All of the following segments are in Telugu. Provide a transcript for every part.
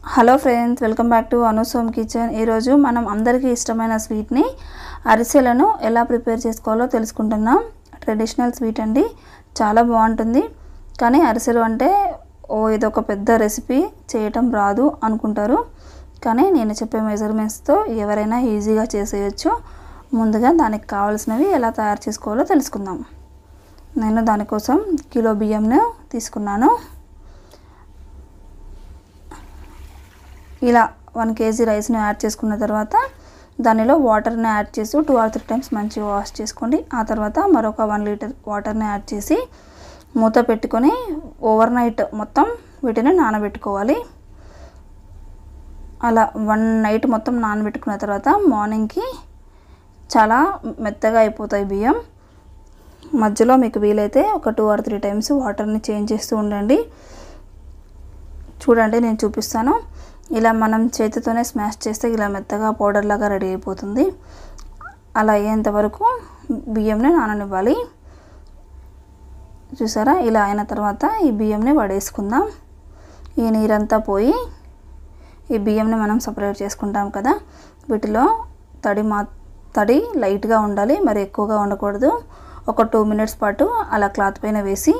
hello friends welcome back to Anusom kitchen ఈరోజు మనం అందరికీ ఇష్టమైన స్వీట్ని అరిసెలను ఎలా ప్రిపేర్ చేసుకోవాలో తెలుసుకుంటున్నాం ట్రెడిషనల్ స్వీట్ అండి చాలా బాగుంటుంది కానీ అరిసెలు అంటే ఓ ఇదొక పెద్ద రెసిపీ చేయటం రాదు అనుకుంటారు కానీ నేను చెప్పే మెజర్మెంట్స్తో ఎవరైనా ఈజీగా చేసేయచ్చు ముందుగా దానికి కావాల్సినవి ఎలా తయారు చేసుకోవాలో తెలుసుకుందాం నేను దానికోసం కిలో బియ్యంను తీసుకున్నాను ఇలా వన్ కేజీ రైస్ని యాడ్ చేసుకున్న తర్వాత దానిలో వాటర్ని యాడ్ చేసి టూ ఆర్ త్రీ టైమ్స్ మంచిగా వాష్ చేసుకోండి ఆ తర్వాత మరొక వన్ లీటర్ వాటర్ని యాడ్ చేసి మూత పెట్టుకొని ఓవర్ నైట్ మొత్తం వీటిని నానబెట్టుకోవాలి అలా వన్ నైట్ మొత్తం నానబెట్టుకున్న తర్వాత మార్నింగ్కి చాలా మెత్తగా అయిపోతాయి బియ్యం మధ్యలో మీకు వీలైతే ఒక టూ ఆర్ త్రీ టైమ్స్ వాటర్ని చేంజ్ చేస్తూ ఉండండి చూడండి నేను చూపిస్తాను ఇలా మనం చేతితోనే స్మాష్ చేస్తే ఇలా మెత్తగా పౌడర్ లాగా రెడీ అయిపోతుంది అలా అయ్యేంత వరకు బియ్యంని నాననివ్వాలి చూసారా ఇలా అయిన తర్వాత ఈ బియ్యంని వడేసుకుందాం ఈ నీరంతా పోయి ఈ బియ్యంని మనం సపరేట్ చేసుకుంటాం కదా వీటిలో తడి మా తడి లైట్గా ఉండాలి మరి ఎక్కువగా ఉండకూడదు ఒక టూ మినిట్స్ పాటు అలా క్లాత్ పైన వేసి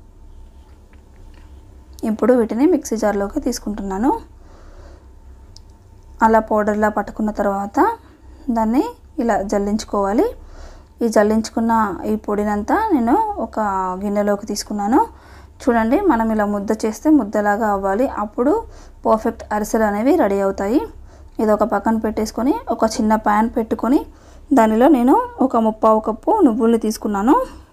ఇప్పుడు వీటిని మిక్సీ జార్లోకి తీసుకుంటున్నాను అలా పౌడర్లా పట్టుకున్న తర్వాత దాన్ని ఇలా జల్లించుకోవాలి ఈ జల్లించుకున్న ఈ పొడినంతా నేను ఒక గిన్నెలోకి తీసుకున్నాను చూడండి మనం ఇలా ముద్ద చేస్తే ముద్దలాగా అవ్వాలి అప్పుడు పర్ఫెక్ట్ అరిసెలు అనేవి రెడీ అవుతాయి ఇది ఒక పక్కన పెట్టేసుకొని ఒక చిన్న ప్యాన్ పెట్టుకొని దానిలో నేను ఒక ముప్పావు కప్పు నువ్వుల్ని తీసుకున్నాను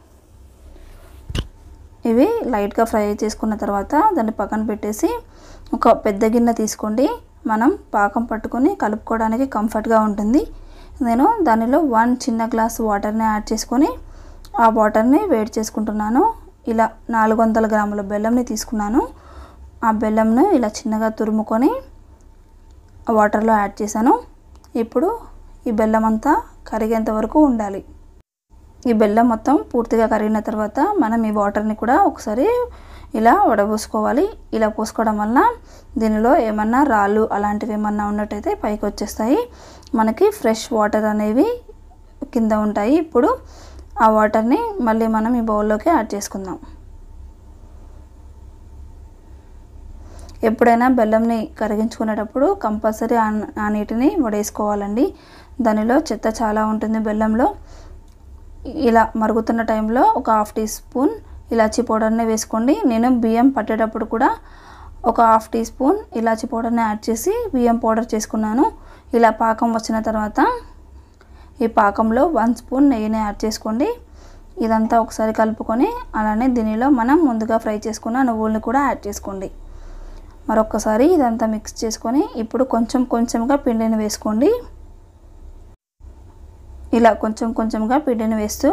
ఇవి లైట్గా ఫ్రై చేసుకున్న తర్వాత దాన్ని పక్కన పెట్టేసి ఒక పెద్ద గిన్నె తీసుకోండి మనం పాకం పట్టుకొని కలుపుకోవడానికి కంఫర్ట్గా ఉంటుంది నేను దానిలో వన్ చిన్న గ్లాస్ వాటర్ని యాడ్ చేసుకొని ఆ వాటర్ని వేడి చేసుకుంటున్నాను ఇలా నాలుగు వందల గ్రాముల బెల్లంని తీసుకున్నాను ఆ బెల్లంను ఇలా చిన్నగా తురుముకొని వాటర్లో యాడ్ చేశాను ఇప్పుడు ఈ బెల్లం అంతా కరిగేంత వరకు ఉండాలి ఈ బెల్లం మొత్తం పూర్తిగా కరిగిన తర్వాత మనం ఈ వాటర్ని కూడా ఒకసారి ఇలా వడబోసుకోవాలి ఇలా పోసుకోవడం వల్ల దీనిలో ఏమన్నా రాళ్ళు అలాంటివి ఏమన్నా ఉన్నట్టయితే పైకి వచ్చేస్తాయి మనకి ఫ్రెష్ వాటర్ అనేవి కింద ఉంటాయి ఇప్పుడు ఆ వాటర్ని మళ్ళీ మనం ఈ బౌల్లోకి యాడ్ చేసుకుందాం ఎప్పుడైనా బెల్లంని కరిగించుకునేటప్పుడు కంపల్సరీ ఆ నీటిని వడేసుకోవాలండి దానిలో చెత్త చాలా ఉంటుంది బెల్లంలో ఇలా మరుగుతున్న టైంలో ఒక హాఫ్ టీ స్పూన్ ఇలాచీ పౌడర్ని వేసుకోండి నేను బియ్యం పట్టేటప్పుడు కూడా ఒక హాఫ్ టీ స్పూన్ ఇలాచీ పౌడర్ని యాడ్ చేసి బియ్యం పౌడర్ చేసుకున్నాను ఇలా పాకం వచ్చిన తర్వాత ఈ పాకంలో వన్ స్పూన్ నెయ్యిని యాడ్ చేసుకోండి ఇదంతా ఒకసారి కలుపుకొని అలానే దీనిలో మనం ముందుగా ఫ్రై చేసుకున్న నువ్వుల్ని కూడా యాడ్ చేసుకోండి మరొకసారి ఇదంతా మిక్స్ చేసుకొని ఇప్పుడు కొంచెం కొంచెంగా పిండిని వేసుకోండి ఇలా కొంచెం కొంచెంగా పిండిని వేస్తూ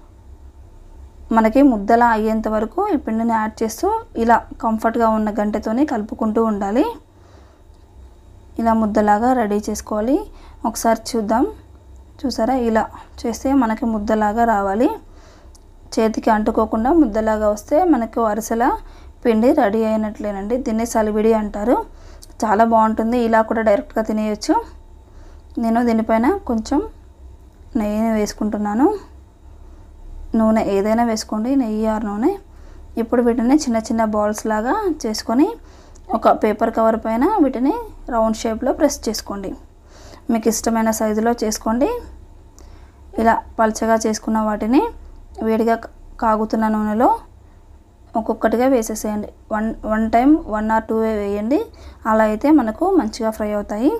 మనకి ముద్దలా అయ్యేంత వరకు ఈ పిండిని యాడ్ చేస్తూ ఇలా కంఫర్ట్గా ఉన్న గంటతోని కలుపుకుంటూ ఉండాలి ఇలా ముద్దలాగా రెడీ చేసుకోవాలి ఒకసారి చూద్దాం చూసారా ఇలా చేస్తే మనకి ముద్దలాగా రావాలి చేతికి అంటుకోకుండా ముద్దలాగా వస్తే మనకు అరిసెల పిండి రెడీ అయినట్లేనండి దీన్ని సలివిడి అంటారు చాలా బాగుంటుంది ఇలా కూడా డైరెక్ట్గా తినేయచ్చు నేను దీనిపైన కొంచెం నెయ్యిని వేసుకుంటున్నాను నూనె ఏదైనా వేసుకోండి నెయ్యి ఆర్ నూనె ఇప్పుడు వీటిని చిన్న చిన్న బాల్స్ లాగా చేసుకొని ఒక పేపర్ కవర్ పైన వీటిని రౌండ్ షేప్లో ప్రెస్ చేసుకోండి మీకు ఇష్టమైన సైజులో చేసుకోండి ఇలా పల్చగా చేసుకున్న వాటిని వేడిగా కాగుతున్న నూనెలో ఒక్కొక్కటిగా వేసేసేయండి one one time one or two వేయండి అలా అయితే మనకు మంచిగా ఫ్రై అవుతాయి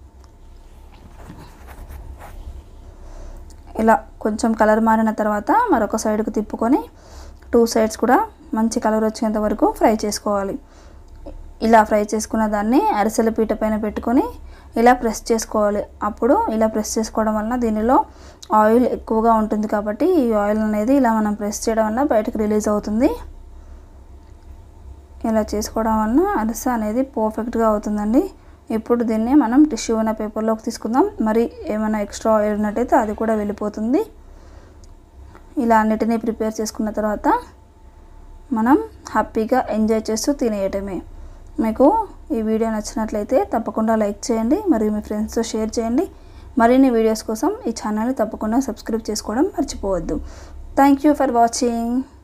ఇలా కొంచెం కలర్ మారిన తర్వాత మరొక సైడ్కి తిప్పుకొని టూ సైడ్స్ కూడా మంచి కలర్ వచ్చేంత వరకు ఫ్రై చేసుకోవాలి ఇలా ఫ్రై చేసుకున్న దాన్ని అరిసెల పీట పైన పెట్టుకొని ఇలా ప్రెస్ చేసుకోవాలి అప్పుడు ఇలా ప్రెస్ చేసుకోవడం వలన దీనిలో ఆయిల్ ఎక్కువగా ఉంటుంది కాబట్టి ఈ ఆయిల్ అనేది ఇలా మనం ప్రెస్ చేయడం వల్ల బయటకు రిలీజ్ అవుతుంది ఇలా చేసుకోవడం వలన అరిసె అనేది పర్ఫెక్ట్గా అవుతుందండి ఇప్పుడు దీన్ని మనం టిష్యూ ఉన్న పేపర్లోకి తీసుకుందాం మరి ఏమైనా ఎక్స్ట్రా ఆయిల్ ఉన్నట్టయితే అది కూడా వెళ్ళిపోతుంది ఇలా అన్నిటినీ ప్రిపేర్ చేసుకున్న తర్వాత మనం హ్యాపీగా ఎంజాయ్ చేస్తూ తినేయటమే మీకు ఈ వీడియో నచ్చినట్లయితే తప్పకుండా లైక్ చేయండి మరియు మీ ఫ్రెండ్స్తో షేర్ చేయండి మరిన్ని వీడియోస్ కోసం ఈ ఛానల్ని తప్పకుండా సబ్స్క్రైబ్ చేసుకోవడం మర్చిపోవద్దు థ్యాంక్ యూ ఫర్ వాచింగ్